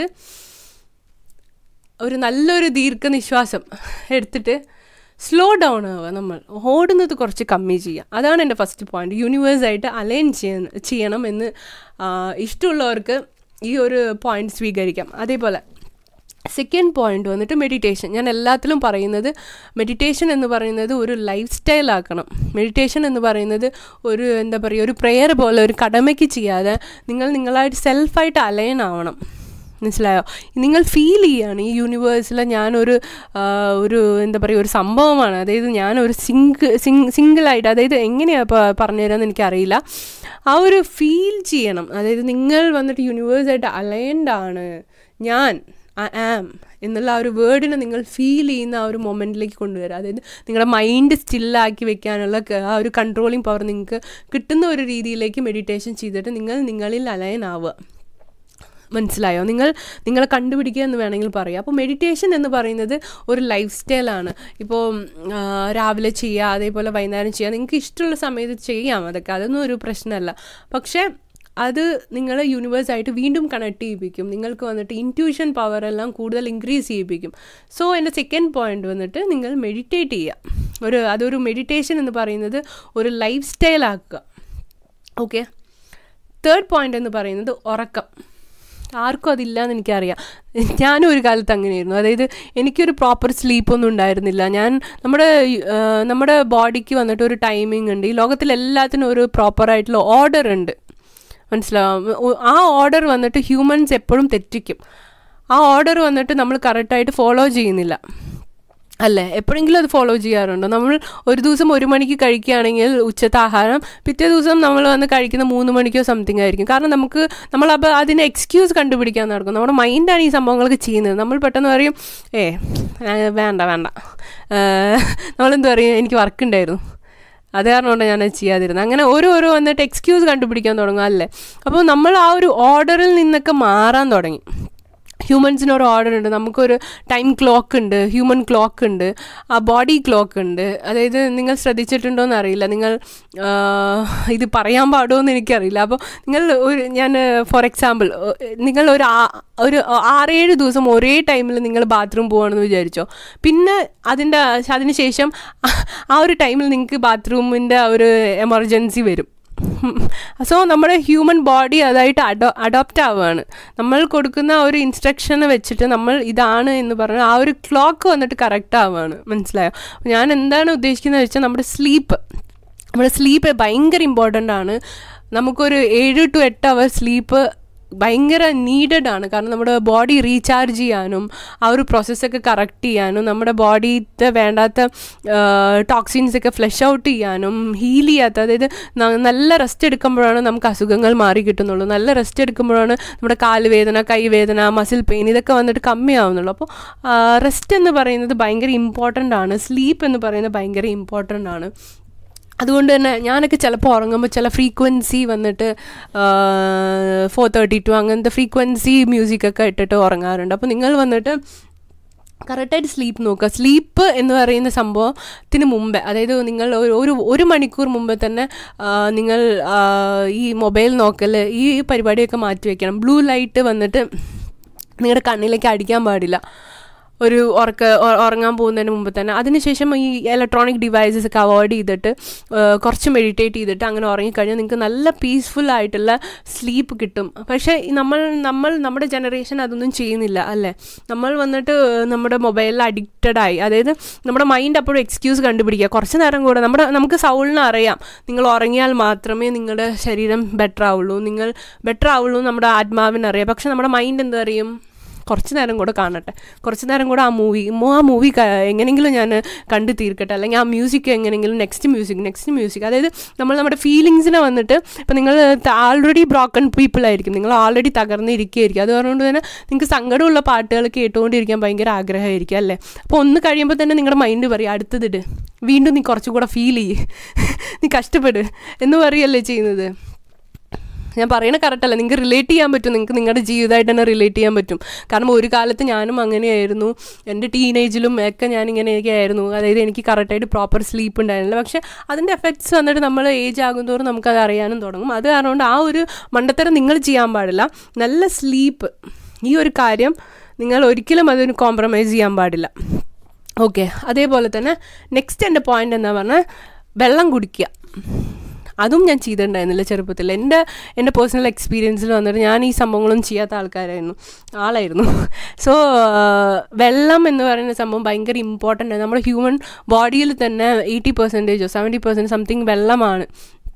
ഒരു നല്ലൊരു ദീർഘനിശ്വാസം എടുത്തിട്ട് സ്ലോ ഡൗൺ ആവുക നമ്മൾ ഓടുന്നത് കുറച്ച് കമ്മി ചെയ്യുക അതാണ് എൻ്റെ ഫസ്റ്റ് പോയിന്റ് യൂണിവേഴ്സായിട്ട് അലൈൻ ചെയ്യണം ചെയ്യണം എന്ന് ആ, ഇഷ്ടമുള്ളവർക്ക് ഈ ഒരു പോയിന്റ് സ്വീകരിക്കാം അതേപോലെ സെക്കൻഡ് പോയിന്റ് വന്നിട്ട് മെഡിറ്റേഷൻ ഞാൻ എല്ലാത്തിലും പറയുന്നത് മെഡിറ്റേഷൻ എന്ന് പറയുന്നത് ഒരു ലൈഫ് സ്റ്റൈൽ ആക്കണം മെഡിറ്റേഷൻ എന്ന് പറയുന്നത് ഒരു എന്താ പറയുക ഒരു പ്രെയർ പോലെ ഒരു കടമയ്ക്ക് ചെയ്യാതെ നിങ്ങൾ നിങ്ങളായിട്ട് സെൽഫായിട്ട് അലൈൻ ആവണം മനസ്സിലായോ നിങ്ങൾ ഫീൽ ചെയ്യാണ് ഈ യൂണിവേഴ്സിൽ ഞാനൊരു ആ, ഒരു എന്താ പറയുക ഒരു സംഭവമാണ് അതായത് ഞാനൊരു സിംഗ് സിംഗ് സിംഗിളായിട്ട് അതായത് എങ്ങനെയാണ് ഇപ്പോൾ പറഞ്ഞുതരാമെന്ന് എനിക്കറിയില്ല ആ ഒരു ഫീൽ ചെയ്യണം അതായത് നിങ്ങൾ വന്നിട്ട് യൂണിവേഴ്സായിട്ട് അലൈൻഡ് ആണ് ഞാൻ ഐ ആം എന്നുള്ള ആ ഒരു വേർഡിനെ നിങ്ങൾ ഫീൽ ചെയ്യുന്ന ആ ഒരു മൊമെൻറ്റിലേക്ക് കൊണ്ടുവരിക അതായത് നിങ്ങളുടെ മൈൻഡ് സ്റ്റില്ലാക്കി വെക്കാനുള്ള ക- ആ ഒരു കൺട്രോളിങ് പവർ നിങ്ങൾക്ക് കിട്ടുന്ന ഒരു രീതിയിലേക്ക് മെഡിറ്റേഷൻ ചെയ്തിട്ട് നിങ്ങൾ നിങ്ങളിൽ അലയൻ ആവുക മനസ്സിലായോ നിങ്ങൾ നിങ്ങളെ കണ്ടുപിടിക്കുക എന്ന് വേണമെങ്കിൽ പറയാം അപ്പോൾ മെഡിറ്റേഷൻ എന്ന് പറയുന്നത് ഒരു ലൈഫ് സ്റ്റൈലാണ് ഇപ്പോൾ ആ, രാവിലെ ചെയ്യുക അതേപോലെ വൈകുന്നേരം ചെയ്യുക നിങ്ങൾക്ക് ഇഷ്ടമുള്ള സമയത്ത് ചെയ്യാം അതൊക്കെ അതൊന്നും ഒരു പ്രശ്നമല്ല പക്ഷേ അത് നിങ്ങൾ യൂണിവേഴ്സായിട്ട് വീണ്ടും കണക്ട് ചെയ്യിപ്പിക്കും നിങ്ങൾക്ക് വന്നിട്ട് ഇൻറ്റ്യൂഷൻ പവർ എല്ലാം കൂടുതൽ ഇൻക്രീസ് ചെയ്യിപ്പിക്കും സോ എൻ്റെ സെക്കൻഡ് പോയിന്റ് വന്നിട്ട് നിങ്ങൾ മെഡിറ്റേറ്റ് ചെയ്യുക ഒരു അതൊരു മെഡിറ്റേഷൻ എന്ന് പറയുന്നത് ഒരു ലൈഫ് സ്റ്റൈൽ ആക്കുക ഓക്കെ തേർഡ് പോയിന്റ് എന്ന് പറയുന്നത് ഉറക്കം ആർക്കും അതില്ല എന്ന് എനിക്കറിയാം ഞാനും ഒരു കാലത്ത് അങ്ങനെയായിരുന്നു അതായത് എനിക്കൊരു പ്രോപ്പർ സ്ലീപ്പൊന്നും ഉണ്ടായിരുന്നില്ല ഞാൻ നമ്മുടെ ആ, നമ്മുടെ ബോഡിക്ക് വന്നിട്ട് ഒരു ടൈമിംഗ് ഉണ്ട് ഈ ലോകത്തിലെല്ലാത്തിനും ഒരു പ്രോപ്പറായിട്ടുള്ള ഓർഡർ ഉണ്ട് മനസ്സിലാവും ഒ- ആ ഓർഡർ വന്നിട്ട് ഹ്യൂമൻസ് എപ്പോഴും തെറ്റിക്കും ആ ഓർഡർ വന്നിട്ട് നമ്മൾ കറക്റ്റായിട്ട് ഫോളോ ചെയ്യുന്നില്ല അല്ലേ എപ്പോഴെങ്കിലും അത് ഫോളോ ചെയ്യാറുണ്ടോ നമ്മൾ ഒരു ദിവസം ഒരു മണിക്ക് കഴിക്കുകയാണെങ്കിൽ ഉച്ചത്തെ ആഹാരം പിറ്റേ ദിവസം നമ്മൾ വന്ന് കഴിക്കുന്ന മൂന്ന് മണിക്കോ സംതിങ് ആയിരിക്കും കാരണം നമുക്ക് നമ്മൾ അപ്പോൾ അതിന് എക്സ്ക്യൂസ് കണ്ടുപിടിക്കാൻ നടക്കും നമ്മുടെ മൈൻഡാണ് ഈ സംഭവങ്ങളൊക്കെ ചെയ്യുന്നത് നമ്മൾ പെട്ടെന്ന് പറയും ഏ ആ, വേണ്ട വേണ്ട ആ, നമ്മളെന്ത് പറയും എനിക്ക് വർക്ക് ഉണ്ടായിരുന്നു അത് കാരണമാണ് ഞാൻ അത് ചെയ്യാതിരുന്നത് അങ്ങനെ ഓരോ ഓരോ വന്നിട്ട് എക്സ്ക്യൂസ് കണ്ടുപിടിക്കാൻ തുടങ്ങും അല്ലേ അപ്പോൾ നമ്മൾ ആ ഒരു ഓർഡറിൽ നിന്നൊക്കെ മാറാൻ തുടങ്ങി ഹ്യൂമൻസിന് ഒരു ഓർഡർ ഉണ്ട് നമുക്കൊരു ടൈം ക്ലോക്ക് ഉണ്ട് ഹ്യൂമൻ ക്ലോക്ക് ഉണ്ട് ആ ബോഡി ക്ലോക്ക് ഉണ്ട് അതായത് നിങ്ങൾ ശ്രദ്ധിച്ചിട്ടുണ്ടോ എന്ന് അറിയില്ല നിങ്ങൾ ആ, ഇത് പറയാൻ പാടുമോ എന്ന് എനിക്കറിയില്ല അപ്പോൾ നിങ്ങൾ ഒരു ഞാൻ ഫോർ എക്സാമ്പിൾ നിങ്ങൾ ഒരു ആ- ഒരു ആറേഴ് ദിവസം ഒരേ ടൈമിൽ നിങ്ങൾ ബാത്റൂം പോകണമെന്ന് വിചാരിച്ചോ പിന്നെ അതിൻ്റെ അതിന് ശേഷം ആ ഒരു ടൈമിൽ നിങ്ങൾക്ക് ബാത്റൂമിൻ്റെ ഒരു എമർജൻസി വരും സോ നമ്മുടെ ഹ്യൂമൻ ബോഡി അതായിട്ട് അഡോ അഡോപ്റ്റ് ആവുകയാണ് നമ്മൾ കൊടുക്കുന്ന ആ ഒരു ഇൻസ്ട്രക്ഷനെ വെച്ചിട്ട് നമ്മൾ ഇതാണ് എന്ന് പറഞ്ഞാൽ ആ ഒരു ക്ലോക്ക് വന്നിട്ട് കറക്റ്റ് ആവുകയാണ് മനസ്സിലായോ ഞാൻ എന്താണ് ഉദ്ദേശിക്കുന്നത് വെച്ചാൽ നമ്മുടെ സ്ലീപ്പ് നമ്മുടെ സ്ലീപ്പ് ഭയങ്കര ഇമ്പോർട്ടൻ്റ് ആണ് നമുക്കൊരു ഏഴ് ടു എട്ട് അവർ സ്ലീപ്പ് ഭയങ്കര നീഡഡ് ആണ് കാരണം നമ്മുടെ ബോഡി റീചാർജ് ചെയ്യാനും ആ ഒരു പ്രോസസ്സൊക്കെ കറക്റ്റ് ചെയ്യാനും നമ്മുടെ ബോഡിത്തെ വേണ്ടാത്ത ടോക്സിൻസ് ഒക്കെ ഫ്ലഷ് ഔട്ട് ചെയ്യാനും ഹീൽ ചെയ്യാത്ത അതായത് ന- നല്ല റെസ്റ്റ് എടുക്കുമ്പോഴാണ് നമുക്ക് അസുഖങ്ങൾ മാറി കിട്ടുന്നുള്ളൂ നല്ല റെസ്റ്റ് എടുക്കുമ്പോഴാണ് നമ്മുടെ കാലുവേദന കൈവേദന മസിൽ പെയിൻ ഇതൊക്കെ വന്നിട്ട് കമ്മിയാവുന്നുള്ളൂ അപ്പോൾ റെസ്റ്റ് എന്ന് പറയുന്നത് ഭയങ്കര ഇമ്പോർട്ടൻ്റ് ആണ് സ്ലീപ്പ് എന്ന് പറയുന്നത് ഭയങ്കര ഇമ്പോർട്ടൻ്റ് ആണ് അതുകൊണ്ട് തന്നെ ഞാനൊക്കെ ചിലപ്പോൾ ഉറങ്ങുമ്പോൾ ചില ഫ്രീക്വൻസി വന്നിട്ട് ഫോർ തേർട്ടി ടു അങ്ങനത്തെ ഫ്രീക്വൻസി മ്യൂസിക്കൊക്കെ ഇട്ടിട്ട് ഉറങ്ങാറുണ്ട് അപ്പോൾ നിങ്ങൾ വന്നിട്ട് കറക്റ്റായിട്ട് സ്ലീപ്പ് നോക്കുക സ്ലീപ്പ് എന്ന് പറയുന്ന സംഭവത്തിന് മുമ്പേ അതായത് നിങ്ങൾ ഒരു ഒരു ഒരു മണിക്കൂർ മുമ്പേ തന്നെ ആ, നിങ്ങൾ ആ, ഈ മൊബൈൽ നോക്കൽ ഈ പരിപാടിയൊക്കെ മാറ്റി വെക്കണം ബ്ലൂ ലൈറ്റ് വന്നിട്ട് നിങ്ങളുടെ കണ്ണിലേക്ക് അടിക്കാൻ പാടില്ല ഒരു ഉറക്ക ഉ- ഉറങ്ങാൻ പോകുന്നതിന് മുമ്പ് തന്നെ അതിനുശേഷം ഈ ഇലക്ട്രോണിക് ഡിവൈസസ് ഒക്കെ അവോയ്ഡ് ചെയ്തിട്ട് ആ, കുറച്ച് മെഡിറ്റേറ്റ് ചെയ്തിട്ട് അങ്ങനെ ഉറങ്ങിക്കഴിഞ്ഞാൽ നിങ്ങൾക്ക് നല്ല പീസ്ഫുൾ ആയിട്ടുള്ള സ്ലീപ്പ് കിട്ടും പക്ഷേ ഈ നമ്മൾ നമ്മൾ നമ്മുടെ ജനറേഷൻ അതൊന്നും ചെയ്യുന്നില്ല അല്ലേ നമ്മൾ വന്നിട്ട് നമ്മുടെ മൊബൈലിൽ അഡിക്റ്റഡ് ആയി അതായത് നമ്മുടെ മൈൻഡ് അപ്പോഴും എക്സ്ക്യൂസ് കണ്ടുപിടിക്കുക കുറച്ച് നേരം കൂടെ നമ്മുടെ നമുക്ക് സൗളിന് അറിയാം നിങ്ങൾ ഉറങ്ങിയാൽ മാത്രമേ നിങ്ങളുടെ ശരീരം ബെറ്റർ ആവുള്ളൂ നിങ്ങൾ ബെറ്റർ ആവുള്ളൂ എന്ന് നമ്മുടെ ആത്മാവിന് അറിയാം പക്ഷെ നമ്മുടെ മൈൻഡ് എന്താ അറിയും കുറച്ച് നേരം കൂടെ കാണട്ടെ കുറച്ച് നേരം കൂടെ ആ മൂവി ആ മൂവി എങ്ങനെയെങ്കിലും ഞാൻ കണ്ടു തീർക്കട്ടെ അല്ലെങ്കിൽ ആ മ്യൂസിക് എങ്ങനെയെങ്കിലും നെക്സ്റ്റ് മ്യൂസിക് നെക്സ്റ്റ് മ്യൂസിക് അതായത് നമ്മൾ നമ്മുടെ ഫീലിങ്സിനെ വന്നിട്ട് ഇപ്പം നിങ്ങൾ ആൾറെഡി ബ്രോക്കൺ പീപ്പിൾ ആയിരിക്കും നിങ്ങൾ ഓൾറെഡി തകർന്നിരിക്കുകയായിരിക്കും അത് പറഞ്ഞുകൊണ്ട് തന്നെ നിങ്ങൾക്ക് സങ്കടമുള്ള പാട്ടുകൾ കേട്ടുകൊണ്ടിരിക്കാൻ ഭയങ്കര ആഗ്രഹമായിരിക്കും അല്ലേ അപ്പോൾ ഒന്ന് കഴിയുമ്പോൾ തന്നെ നിങ്ങളുടെ മൈൻഡ് പറയും അടുത്തതിട് വീണ്ടും നീ കുറച്ചുകൂടെ ഫീൽ ചെയ്യ് നീ കഷ്ടപ്പെട് എന്ന് പറയല്ലേ ചെയ്യുന്നത് ഞാൻ പറയണ കറക്റ്റ് അല്ല നിങ്ങൾക്ക് റിലേറ്റ് ചെയ്യാൻ പറ്റും നിങ്ങൾക്ക് നിങ്ങളുടെ ജീവിതമായിട്ട് തന്നെ റിലേറ്റ് ചെയ്യാൻ പറ്റും കാരണം ഒരു കാലത്ത് ഞാനും അങ്ങനെയായിരുന്നു എൻ്റെ ടീനേജിലും ഒക്കെ ഞാൻ ഇങ്ങനെയൊക്കെ ആയിരുന്നു അതായത് എനിക്ക് കറക്റ്റായിട്ട് പ്രോപ്പർ സ്ലീപ്പ് ഉണ്ടായിരുന്നില്ല പക്ഷേ അതിൻ്റെ എഫക്ട്സ് വന്നിട്ട് നമ്മൾ ഏജ് ആകുന്തോറും നമുക്കത് അറിയാനും തുടങ്ങും അത് കാരണം കൊണ്ട് ആ ഒരു മണ്ടത്തരം നിങ്ങൾ ചെയ്യാൻ പാടില്ല നല്ല സ്ലീപ്പ് ഈ ഒരു കാര്യം നിങ്ങൾ ഒരിക്കലും അതിന് കോംപ്രമൈസ് ചെയ്യാൻ പാടില്ല ഓക്കെ അതേപോലെ തന്നെ നെക്സ്റ്റ് എൻ്റെ പോയിന്റ് എന്താ പറഞ്ഞാൽ വെള്ളം കുടിക്കുക അതും ഞാൻ ചെയ്തിട്ടുണ്ടായിരുന്നില്ല ചെറുപ്പത്തിൽ എൻ്റെ എൻ്റെ പേഴ്സണൽ എക്സ്പീരിയൻസിൽ വന്നിട്ട് ഞാൻ ഈ സംഭവങ്ങളൊന്നും ചെയ്യാത്ത ആൾക്കാരായിരുന്നു ആളായിരുന്നു സോ വെള്ളം എന്ന് പറയുന്ന സംഭവം ഭയങ്കര ഇമ്പോർട്ടൻ്റ് ആണ് നമ്മുടെ ഹ്യൂമൻ ബോഡിയിൽ തന്നെ എയ്റ്റി പെർസെൻറ്റേജോ സെവൻറ്റി പെർസെൻറ്റ് സംതിങ് വെള്ളമാണ്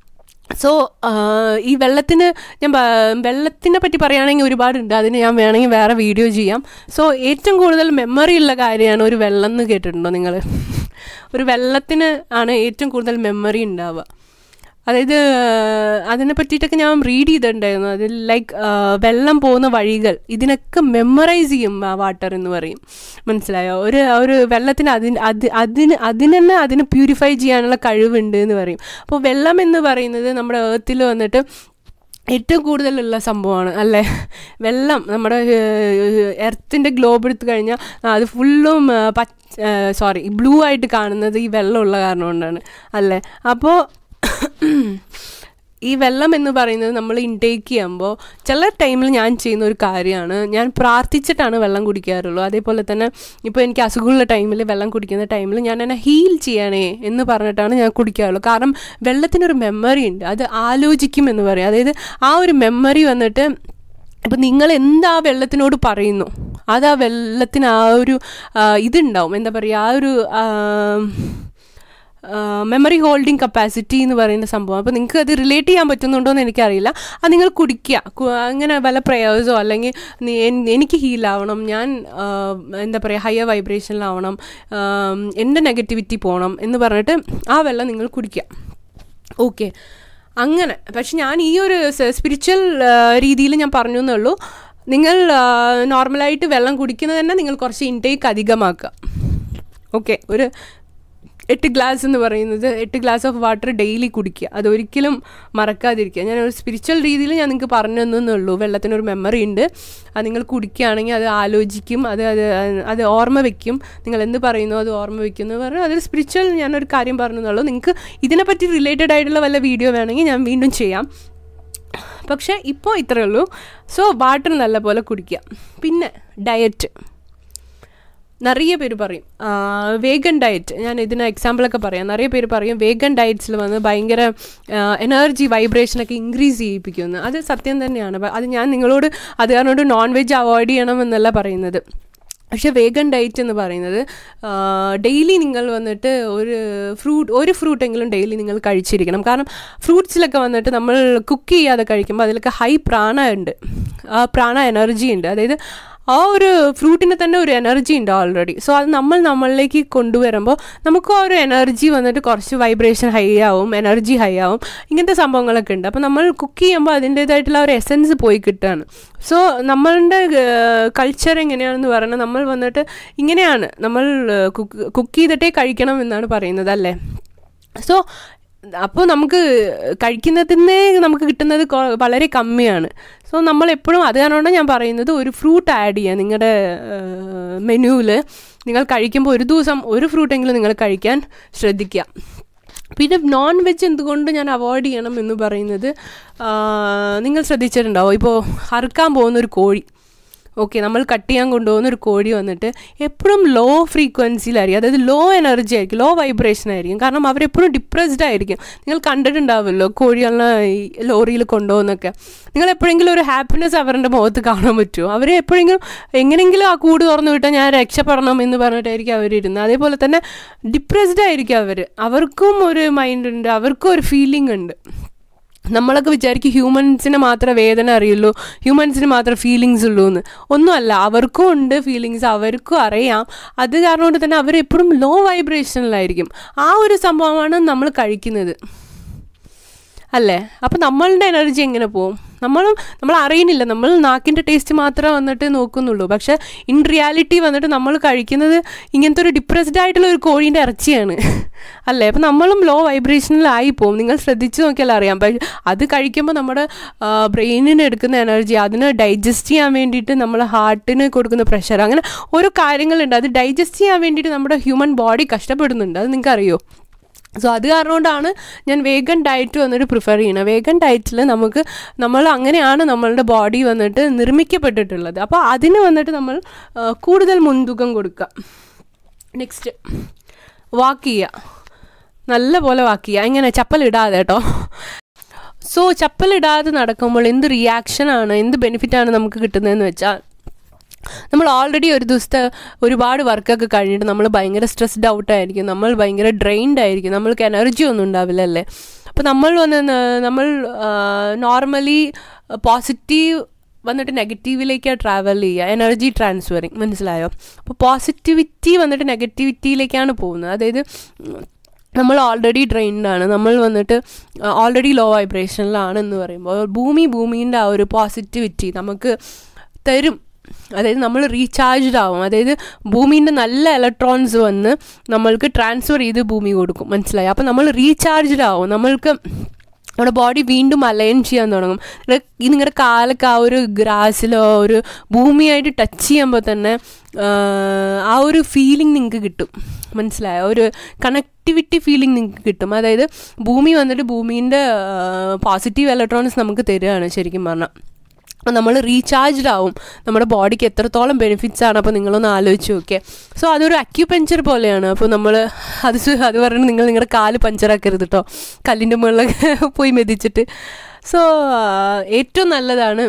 സോ ഈ വെള്ളത്തിന് ഞാൻ പ- വെള്ളത്തിനെ പറ്റി പറയുകയാണെങ്കിൽ ഒരുപാടുണ്ട് അതിന് ഞാൻ വേണമെങ്കിൽ വേറെ വീഡിയോ ചെയ്യാം സോ ഏറ്റവും കൂടുതൽ മെമ്മറി ഉള്ള കാര്യമാണ് ഒരു വെള്ളം എന്ന് കേട്ടിട്ടുണ്ടോ നിങ്ങൾ ഒരു വെള്ളത്തിന് ആണ് ഏറ്റവും കൂടുതൽ മെമ്മറി ഉണ്ടാവുക അതായത് അതിനെ പറ്റിയിട്ടൊക്കെ ഞാൻ റീഡ് ചെയ്തിട്ടുണ്ടായിരുന്നു അതിൽ ലൈക്ക് വെള്ളം പോകുന്ന വഴികൾ ഇതിനൊക്കെ മെമ്മറൈസ് ചെയ്യും ആ വാട്ടർ എന്ന് പറയും മനസ്സിലായോ ഒരു ഒരു വെള്ളത്തിന് അതിന് അത് അതിന് അതിന് തന്നെ അതിന് പ്യൂരിഫൈ ചെയ്യാനുള്ള കഴിവുണ്ട് എന്ന് പറയും അപ്പോൾ വെള്ളം എന്ന് പറയുന്നത് നമ്മുടെ ഏർത്തിൽ വന്നിട്ട് ഏറ്റവും കൂടുതലുള്ള സംഭവമാണ് അല്ലേ വെള്ളം നമ്മുടെ എർത്തിൻ്റെ ഗ്ലോബ് എടുത്തു കഴിഞ്ഞാൽ അത് ഫുള്ളും പച്ച സോറി ബ്ലൂ ആയിട്ട് കാണുന്നത് ഈ വെള്ളമുള്ള കാരണം കൊണ്ടാണ് അല്ലേ അപ്പോൾ ഈ വെള്ളം എന്ന് പറയുന്നത് നമ്മൾ ഇൻടേക്ക് ചെയ്യുമ്പോൾ ചില ടൈമിൽ ഞാൻ ചെയ്യുന്ന ഒരു കാര്യമാണ് ഞാൻ പ്രാർത്ഥിച്ചിട്ടാണ് വെള്ളം കുടിക്കാറുള്ളൂ അതേപോലെ തന്നെ ഇപ്പോൾ എനിക്ക് അസുഖമുള്ള ടൈമിൽ വെള്ളം കുടിക്കുന്ന ടൈമിൽ ഞാൻ എന്നെ ഹീൽ ചെയ്യണേ എന്ന് പറഞ്ഞിട്ടാണ് ഞാൻ കുടിക്കാറുള്ളൂ കാരണം വെള്ളത്തിനൊരു മെമ്മറി ഉണ്ട് അത് ആലോചിക്കും എന്ന് പറയും അതായത് ആ ഒരു മെമ്മറി വന്നിട്ട് ഇപ്പം നിങ്ങൾ എന്താ വെള്ളത്തിനോട് പറയുന്നു അത് ആ വെള്ളത്തിന് ആ ഒരു ഇതുണ്ടാവും എന്താ പറയുക ആ ഒരു മെമ്മറി ഹോൾഡിംഗ് കപ്പാസിറ്റി എന്ന് പറയുന്ന സംഭവം അപ്പോൾ നിങ്ങൾക്ക് അത് റിലേറ്റ് ചെയ്യാൻ പറ്റുന്നുണ്ടോ എന്ന് എനിക്കറിയില്ല അത് നിങ്ങൾ കുടിക്കുക അങ്ങനെ വല്ല പ്രയേഴ്സോ അല്ലെങ്കിൽ എനിക്ക് ഹീലാവണം ഞാൻ എന്താ പറയുക ഹയർ വൈബ്രേഷനിലാവണം എൻ്റെ നെഗറ്റിവിറ്റി പോകണം എന്ന് പറഞ്ഞിട്ട് ആ വെള്ളം നിങ്ങൾ കുടിക്കുക ഓക്കെ അങ്ങനെ പക്ഷെ ഞാൻ ഈ ഒരു സ്പിരിച്വൽ രീതിയിൽ ഞാൻ പറഞ്ഞു എന്നേ ഉള്ളൂ നിങ്ങൾ നോർമലായിട്ട് വെള്ളം കുടിക്കുന്നത് തന്നെ നിങ്ങൾ കുറച്ച് ഇൻടേക്ക് അധികമാക്കുക ഓക്കെ ഒരു എട്ട് ഗ്ലാസ് എന്ന് പറയുന്നത് എട്ട് ഗ്ലാസ് ഓഫ് വാട്ടർ ഡെയിലി കുടിക്കുക അതൊരിക്കലും മറക്കാതിരിക്കുക ഞാൻ ഒരു സ്പിരിച്വൽ രീതിയിൽ ഞാൻ നിങ്ങൾക്ക് പറഞ്ഞു തന്നേ ഉള്ളൂ വെള്ളത്തിനൊരു മെമ്മറി ഉണ്ട് അത് നിങ്ങൾ കുടിക്കുകയാണെങ്കിൽ അത് ആലോചിക്കും അത് അത് അത് ഓർമ്മ വെക്കും നിങ്ങൾ എന്ത് പറയുന്നു അത് ഓർമ്മ വെക്കും എന്ന് പറഞ്ഞു അതൊരു സ്പിരിച്വൽ ഞാനൊരു കാര്യം പറഞ്ഞെന്നുള്ളൂ നിങ്ങൾക്ക് ഇതിനെപ്പറ്റി റിലേറ്റഡ് ആയിട്ടുള്ള വല്ല വീഡിയോ വേണമെങ്കിൽ ഞാൻ വീണ്ടും ചെയ്യാം പക്ഷേ ഇപ്പോൾ ഇത്രയേ ഉള്ളൂ സോ വാട്ടർ നല്ലപോലെ കുടിക്കുക പിന്നെ ഡയറ്റ് നിറയെ പേര് പറയും വേഗൻ ഡയറ്റ് ഞാൻ ഇതിന് എക്സാമ്പിളൊക്കെ പറയാം നിറയെ പേര് പറയും വേഗൻ ഡയറ്റ്സിൽ വന്ന് ഭയങ്കര എനർജി വൈബ്രേഷനൊക്കെ ഇൻക്രീസ് ചെയ്യിപ്പിക്കുമെന്ന് അത് സത്യം തന്നെയാണ് അത് ഞാൻ നിങ്ങളോട് അത് കാരണം നോൺ വെജ് അവോയ്ഡ് ചെയ്യണം എന്നല്ല പറയുന്നത് പക്ഷേ വേഗൻ ഡയറ്റ് എന്ന് പറയുന്നത് ഡെയിലി നിങ്ങൾ വന്നിട്ട് ഒരു ഫ്രൂട്ട് ഒരു ഫ്രൂട്ടെങ്കിലും ഡെയിലി നിങ്ങൾ കഴിച്ചിരിക്കണം കാരണം ഫ്രൂട്ട്സിലൊക്കെ വന്നിട്ട് നമ്മൾ കുക്ക് ചെയ്യാതെ കഴിക്കുമ്പോൾ അതിലൊക്കെ ഹൈ പ്രാണ ഉണ്ട് ആ പ്രാണ എനർജി ഉണ്ട് അതായത് ആ ഒരു ഫ്രൂട്ടിന് തന്നെ ഒരു എനർജി ഉണ്ട് ഓൾറെഡി സോ അത് നമ്മൾ നമ്മളിലേക്ക് കൊണ്ടുവരുമ്പോൾ നമുക്ക് ആ ഒരു എനർജി വന്നിട്ട് കുറച്ച് വൈബ്രേഷൻ ഹൈ ആവും എനർജി ഹൈ ആവും ഇങ്ങനത്തെ സംഭവങ്ങളൊക്കെ ഉണ്ട് അപ്പോൾ നമ്മൾ കുക്ക് ചെയ്യുമ്പോൾ അതിൻ്റേതായിട്ടുള്ള ഒരു എസൻസ് പോയി കിട്ടുകയാണ് സോ നമ്മളുടെ കൾച്ചർ എങ്ങനെയാണെന്ന് പറഞ്ഞാൽ നമ്മൾ വന്നിട്ട് ഇങ്ങനെയാണ് നമ്മൾ കുക്ക് കുക്ക് ചെയ്തിട്ടേ കഴിക്കണം എന്നാണ് പറയുന്നത് അല്ലേ സോ അപ്പോൾ നമുക്ക് കഴിക്കുന്നതിന് നമുക്ക് കിട്ടുന്നത് വളരെ കമ്മിയാണ് സോ നമ്മൾ എപ്പോഴും അത് കാരണമാണ് ഞാൻ പറയുന്നത് ഒരു ഫ്രൂട്ട് ആഡ് ചെയ്യുക നിങ്ങളുടെ മെനുവിൽ നിങ്ങൾ കഴിക്കുമ്പോൾ ഒരു ദിവസം ഒരു ഫ്രൂട്ടെങ്കിലും നിങ്ങൾ കഴിക്കാൻ ശ്രദ്ധിക്കുക പിന്നെ നോൺ വെജ് എന്തുകൊണ്ട് ഞാൻ അവോയ്ഡ് ചെയ്യണം എന്ന് പറയുന്നത് നിങ്ങൾ ശ്രദ്ധിച്ചിട്ടുണ്ടാവും ഇപ്പോൾ അറുക്കാൻ പോകുന്ന ഒരു കോഴി ഓക്കെ നമ്മൾ കട്ട് ചെയ്യാൻ കൊണ്ടുപോകുന്ന ഒരു കോഴി വന്നിട്ട് എപ്പോഴും ലോ ഫ്രീക്വൻസിയിലായിരിക്കും അതായത് ലോ എനർജി ആയിരിക്കും ലോ വൈബ്രേഷൻ ആയിരിക്കും കാരണം അവരെപ്പോഴും ഡിപ്രസ്ഡ് ആയിരിക്കും നിങ്ങൾ കണ്ടിട്ടുണ്ടാവുമല്ലോ കോഴികളെ ഈ ലോറിയിൽ കൊണ്ടുപോകുന്നൊക്കെ നിങ്ങൾ എപ്പോഴെങ്കിലും ഒരു ഹാപ്പിനെസ് അവരുടെ മുഖത്ത് കാണാൻ പറ്റുമോ അവർ എപ്പോഴെങ്കിലും എങ്ങനെയെങ്കിലും ആ കൂട് തുറന്നു വിട്ടാൽ ഞാൻ രക്ഷപ്പെടണം എന്ന് പറഞ്ഞിട്ടായിരിക്കും അവരിരുന്നത് അതേപോലെ തന്നെ ഡിപ്രസ്ഡ് ആയിരിക്കും അവർ അവർക്കും ഒരു മൈൻഡ് ഉണ്ട് അവർക്കും ഒരു ഫീലിംഗ് ഉണ്ട് നമ്മളൊക്കെ വിചാരിക്കും ഹ്യൂമൻസിന് മാത്രമേ വേദന അറിയുള്ളൂ ഹ്യൂമൻസിന് മാത്രമേ ഫീലിങ്സ് ഉള്ളൂ എന്ന് ഒന്നുമല്ല അവർക്കും ഉണ്ട് ഫീലിങ്സ് അവർക്കും അറിയാം അത് കാരണം കൊണ്ട് തന്നെ അവർ എപ്പോഴും ലോ വൈബ്രേഷനിലായിരിക്കും ആ ഒരു സംഭവമാണ് നമ്മൾ കഴിക്കുന്നത് അല്ലേ അപ്പം നമ്മളുടെ എനർജി എങ്ങനെ പോവും നമ്മളും നമ്മൾ അറിയുന്നില്ല നമ്മൾ നാക്കിൻ്റെ ടേസ്റ്റ് മാത്രമേ വന്നിട്ട് നോക്കുന്നുള്ളൂ പക്ഷേ ഇൻ റിയാലിറ്റി വന്നിട്ട് നമ്മൾ കഴിക്കുന്നത് ഇങ്ങനത്തെ ഒരു ഡിപ്രസ്ഡ് ആയിട്ടുള്ള ഒരു കോഴീൻ്റെ ഇറച്ചിയാണ് അല്ലേ അപ്പം നമ്മളും ലോ വൈബ്രേഷനിലായി പോകും നിങ്ങൾ ശ്രദ്ധിച്ച് നോക്കിയാൽ അറിയാം പക്ഷേ അത് കഴിക്കുമ്പോൾ നമ്മുടെ ബ്രെയിനിന് എടുക്കുന്ന എനർജി അതിന് ഡൈജസ്റ്റ് ചെയ്യാൻ വേണ്ടിയിട്ട് നമ്മൾ ഹാർട്ടിന് കൊടുക്കുന്ന പ്രഷർ അങ്ങനെ ഓരോ കാര്യങ്ങളുണ്ട് അത് ഡൈജസ്റ്റ് ചെയ്യാൻ വേണ്ടിയിട്ട് നമ്മുടെ ഹ്യൂമൻ ബോഡി കഷ്ടപ്പെടുന്നുണ്ട് അത് നിങ്ങൾക്കറിയോ സോ അത് കാരണം കൊണ്ടാണ് ഞാൻ വേഗൻ ഡയറ്റ് വന്നിട്ട് പ്രിഫർ ചെയ്യണം വേഗൻ ഡയറ്റിൽ നമുക്ക് നമ്മൾ അങ്ങനെയാണ് നമ്മളുടെ ബോഡി വന്നിട്ട് നിർമ്മിക്കപ്പെട്ടിട്ടുള്ളത് അപ്പോൾ അതിന് വന്നിട്ട് നമ്മൾ കൂടുതൽ മുൻതൂക്കം കൊടുക്കുക നെക്സ്റ്റ് വാക്ക് ചെയ്യുക നല്ല പോലെ വാക്ക് ചെയ്യുക എങ്ങനെ ചപ്പലിടാതെ കേട്ടോ സോ ചപ്പലിടാതെ നടക്കുമ്പോൾ എന്ത് റിയാക്ഷനാണ് എന്ത് ബെനിഫിറ്റാണ് നമുക്ക് കിട്ടുന്നതെന്ന് വെച്ചാൽ നമ്മൾ ഓൾറെഡി ഒരു ദിവസത്തെ ഒരുപാട് വർക്കൊക്കെ കഴിഞ്ഞിട്ട് നമ്മൾ ഭയങ്കര സ്ട്രെസ്ഡ് ഔട്ട് ആയിരിക്കും നമ്മൾ ഭയങ്കര ഡ്രെയിൻഡ് ആയിരിക്കും നമ്മൾക്ക് എനർജി ഒന്നും ഉണ്ടാവില്ല അല്ലേ അപ്പോൾ നമ്മൾ വന്ന് നമ്മൾ നോർമലി പോസിറ്റീവ് വന്നിട്ട് നെഗറ്റീവിലേക്കാണ് ട്രാവൽ ചെയ്യുക എനർജി ട്രാൻസ്ഫറിങ് മനസ്സിലായോ അപ്പോൾ പോസിറ്റിവിറ്റി വന്നിട്ട് നെഗറ്റിവിറ്റിയിലേക്കാണ് പോകുന്നത് അതായത് നമ്മൾ ഓൾറെഡി ഡ്രെയിൻഡ് ആണ് നമ്മൾ വന്നിട്ട് ഓൾറെഡി ലോ വൈബ്രേഷനിലാണ് എന്ന് പറയുമ്പോൾ ഭൂമി ഭൂമീൻ്റെ ആ ഒരു പോസിറ്റിവിറ്റി നമുക്ക് തരും അതായത് നമ്മൾ റീചാർജ്ഡ് ആവും അതായത് ഭൂമീൻ്റെ നല്ല ഇലക്ട്രോൺസ് വന്ന് നമ്മൾക്ക് ട്രാൻസ്ഫർ ചെയ്ത് ഭൂമി കൊടുക്കും മനസ്സിലായി അപ്പോൾ നമ്മൾ റീചാർജ്ഡ് ആവും നമ്മൾക്ക് നമ്മുടെ ബോഡി വീണ്ടും അലൈൻ ചെയ്യാൻ തുടങ്ങും ഈ നിങ്ങളുടെ കാലൊക്കെ ആ ഒരു ഗ്രാസിലോ ഒരു ഭൂമിയായിട്ട് ടച്ച് ചെയ്യുമ്പോൾ തന്നെ ആ ഒരു ഫീലിംഗ് നിങ്ങൾക്ക് കിട്ടും മനസ്സിലായോ ഒരു കണക്ടിവിറ്റി ഫീലിംഗ് നിങ്ങൾക്ക് കിട്ടും അതായത് ഭൂമി വന്നിട്ട് ഭൂമീൻ്റെ പോസിറ്റീവ് ഇലക്ട്രോൺസ് നമുക്ക് തരികയാണ് ശരിക്കും പറഞ്ഞാൽ അപ്പോൾ നമ്മൾ റീചാർജ്ഡ് ആവും നമ്മുടെ ബോഡിക്ക് എത്രത്തോളം ബെനിഫിറ്റ്സ് ആണ് അപ്പോൾ നിങ്ങളൊന്ന് ആലോചിച്ച് നോക്കിയേ സോ അതൊരു അക്യുപഞ്ചർ പോലെയാണ് അപ്പോൾ നമ്മൾ അത് അത് പറഞ്ഞ് നിങ്ങൾ നിങ്ങളുടെ കാല് പഞ്ചറാക്കരുത് കേട്ടോ കല്ലിൻ്റെ മുകളിലൊക്കെ പോയി മെതിച്ചിട്ട് സോ ഏറ്റവും നല്ലതാണ്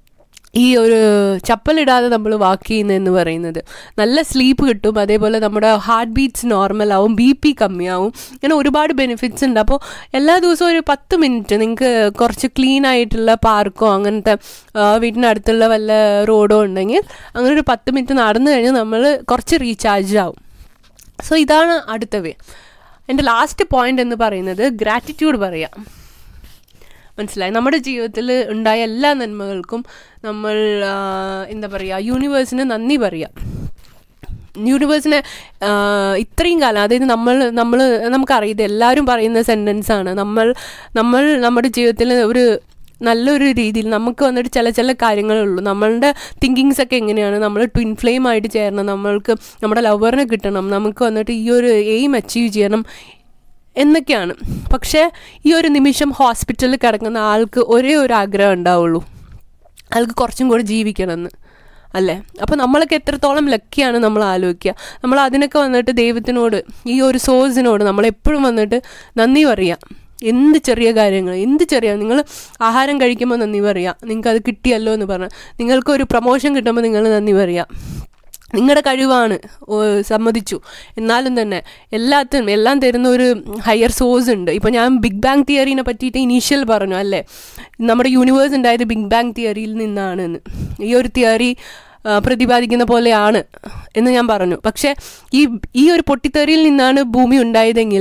ഈ ഒരു ചപ്പലിടാതെ നമ്മൾ വാക്ക് ചെയ്യുന്നതെന്ന് പറയുന്നത് നല്ല സ്ലീപ്പ് കിട്ടും അതേപോലെ നമ്മുടെ ഹാർട്ട് ബീറ്റ്സ് നോർമൽ ആവും ബി പി കമ്മിയാവും ഇങ്ങനെ ഒരുപാട് ബെനിഫിറ്റ്സ് ഉണ്ട് അപ്പോൾ എല്ലാ ദിവസവും ഒരു പത്ത് മിനിറ്റ് നിങ്ങൾക്ക് കുറച്ച് ക്ലീൻ ആയിട്ടുള്ള പാർക്കോ അങ്ങനത്തെ വീട്ടിനടുത്തുള്ള വല്ല റോഡോ ഉണ്ടെങ്കിൽ അങ്ങനെ ഒരു പത്ത് മിനിറ്റ് നടന്നു കഴിഞ്ഞാൽ നമ്മൾ കുറച്ച് റീചാർജ് ആവും സോ ഇതാണ് അടുത്ത വേ എൻ്റെ ലാസ്റ്റ് പോയിന്റ് എന്ന് പറയുന്നത് ഗ്രാറ്റിറ്റ്യൂഡ് പറയാം മനസ്സിലായി നമ്മുടെ ജീവിതത്തിൽ ഉണ്ടായ എല്ലാ നന്മകൾക്കും നമ്മൾ എന്താ പറയുക യൂണിവേഴ്സിന് നന്ദി പറയാം യൂണിവേഴ്സിനെ ഇത്രയും കാലം അതായത് നമ്മൾ നമ്മൾ നമുക്കറിയത് എല്ലാവരും പറയുന്ന സെൻറ്റൻസ് ആണ് നമ്മൾ നമ്മൾ നമ്മുടെ ജീവിതത്തിൽ ഒരു നല്ലൊരു രീതിയിൽ നമുക്ക് വന്നിട്ട് ചില ചില കാര്യങ്ങളുള്ളൂ നമ്മളുടെ തിങ്കിങ്സ് ഒക്കെ എങ്ങനെയാണ് നമ്മൾ ട്വിൻ ഫ്ലെയിം ആയിട്ട് ചേരണം നമ്മൾക്ക് നമ്മുടെ ലവറിനെ കിട്ടണം നമുക്ക് വന്നിട്ട് ഈ ഒരു എയിം അച്ചീവ് ചെയ്യണം എന്നൊക്കെയാണ് പക്ഷേ ഈ ഒരു നിമിഷം ഹോസ്പിറ്റലിൽ കിടക്കുന്ന ആൾക്ക് ഒരേ ഒരു ആഗ്രഹം ഉണ്ടാവുള്ളൂ ആൾക്ക് കുറച്ചും കൂടി ജീവിക്കണമെന്ന് അല്ലേ അപ്പോൾ നമ്മളൊക്കെ എത്രത്തോളം ലക്കിയാണ് നമ്മൾ ആലോചിക്കുക നമ്മൾ അതിനൊക്കെ വന്നിട്ട് ദൈവത്തിനോട് ഈ ഒരു സോഴ്സിനോട് നമ്മളെപ്പോഴും വന്നിട്ട് നന്ദി പറയാം എന്ത് ചെറിയ കാര്യങ്ങൾ എന്ത് ചെറിയ നിങ്ങൾ ആഹാരം കഴിക്കുമ്പോൾ നന്ദി പറയാം നിങ്ങൾക്ക് അത് കിട്ടിയല്ലോ എന്ന് പറഞ്ഞാൽ നിങ്ങൾക്ക് ഒരു പ്രൊമോഷൻ കിട്ടുമ്പോൾ നിങ്ങൾ നന്ദി പറയാം നിങ്ങളുടെ കഴിവാണ് സമ്മതിച്ചു എന്നാലും തന്നെ എല്ലാത്തിനും എല്ലാം തരുന്ന ഒരു ഹയർ സോഴ്സ് ഉണ്ട് ഇപ്പോൾ ഞാൻ ബിഗ് ബാങ് തിയറീനെ പറ്റിയിട്ട് ഇനീഷ്യൽ പറഞ്ഞു അല്ലേ നമ്മുടെ യൂണിവേഴ്സ് ഉണ്ടായത് ബിഗ് ബാങ് തിയറിയിൽ നിന്നാണ് എന്ന് ഈ ഒരു തിയറി പ്രതിപാദിക്കുന്ന പോലെയാണ് എന്ന് ഞാൻ പറഞ്ഞു പക്ഷേ ഈ ഈ ഒരു പൊട്ടിത്തെറിയിൽ നിന്നാണ് ഭൂമി ഉണ്ടായതെങ്കിൽ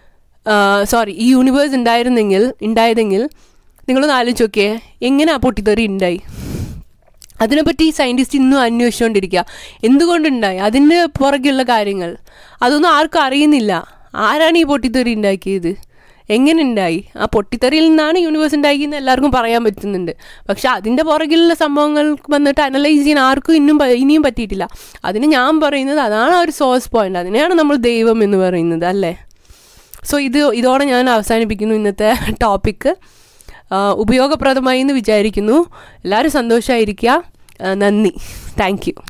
സോറി ഈ യൂണിവേഴ്സ് ഉണ്ടായിരുന്നെങ്കിൽ ഉണ്ടായതെങ്കിൽ നിങ്ങളൊന്ന് ആലോചിച്ച് നോക്കിയേ എങ്ങനെ ആ പൊട്ടിത്തെറി ഉണ്ടായി അതിനെപ്പറ്റി സയൻറ്റിസ്റ്റ് ഇന്നും അന്വേഷിച്ചുകൊണ്ടിരിക്കുക എന്തുകൊണ്ടുണ്ടായി അതിൻ്റെ പുറകെയുള്ള കാര്യങ്ങൾ അതൊന്നും ആർക്കും അറിയുന്നില്ല ആരാണ് ഈ പൊട്ടിത്തെറി ഉണ്ടാക്കിയത് എങ്ങനെ ഉണ്ടായി ആ പൊട്ടിത്തെറിയിൽ നിന്നാണ് യൂണിവേഴ്സ് ഉണ്ടാക്കിയെന്ന് എല്ലാവർക്കും പറയാൻ പറ്റുന്നുണ്ട് പക്ഷെ അതിൻ്റെ പുറകിലുള്ള സംഭവങ്ങൾ വന്നിട്ട് അനലൈസ് ചെയ്യാൻ ആർക്കും ഇന്നും ഇനിയും പറ്റിയിട്ടില്ല അതിന് ഞാൻ പറയുന്നത് അതാണ് ആ ഒരു സോഴ്സ് പോയിന്റ് അതിനെയാണ് നമ്മൾ ദൈവം എന്ന് പറയുന്നത് അല്ലേ സോ ഇത് ഇതോടെ ഞാൻ അവസാനിപ്പിക്കുന്നു ഇന്നത്തെ ടോപ്പിക്ക് ഉപയോഗപ്രദമായി എന്ന് വിചാരിക്കുന്നു എല്ലാവരും സന്തോഷമായിരിക്കുക നന്ദി താങ്ക് യു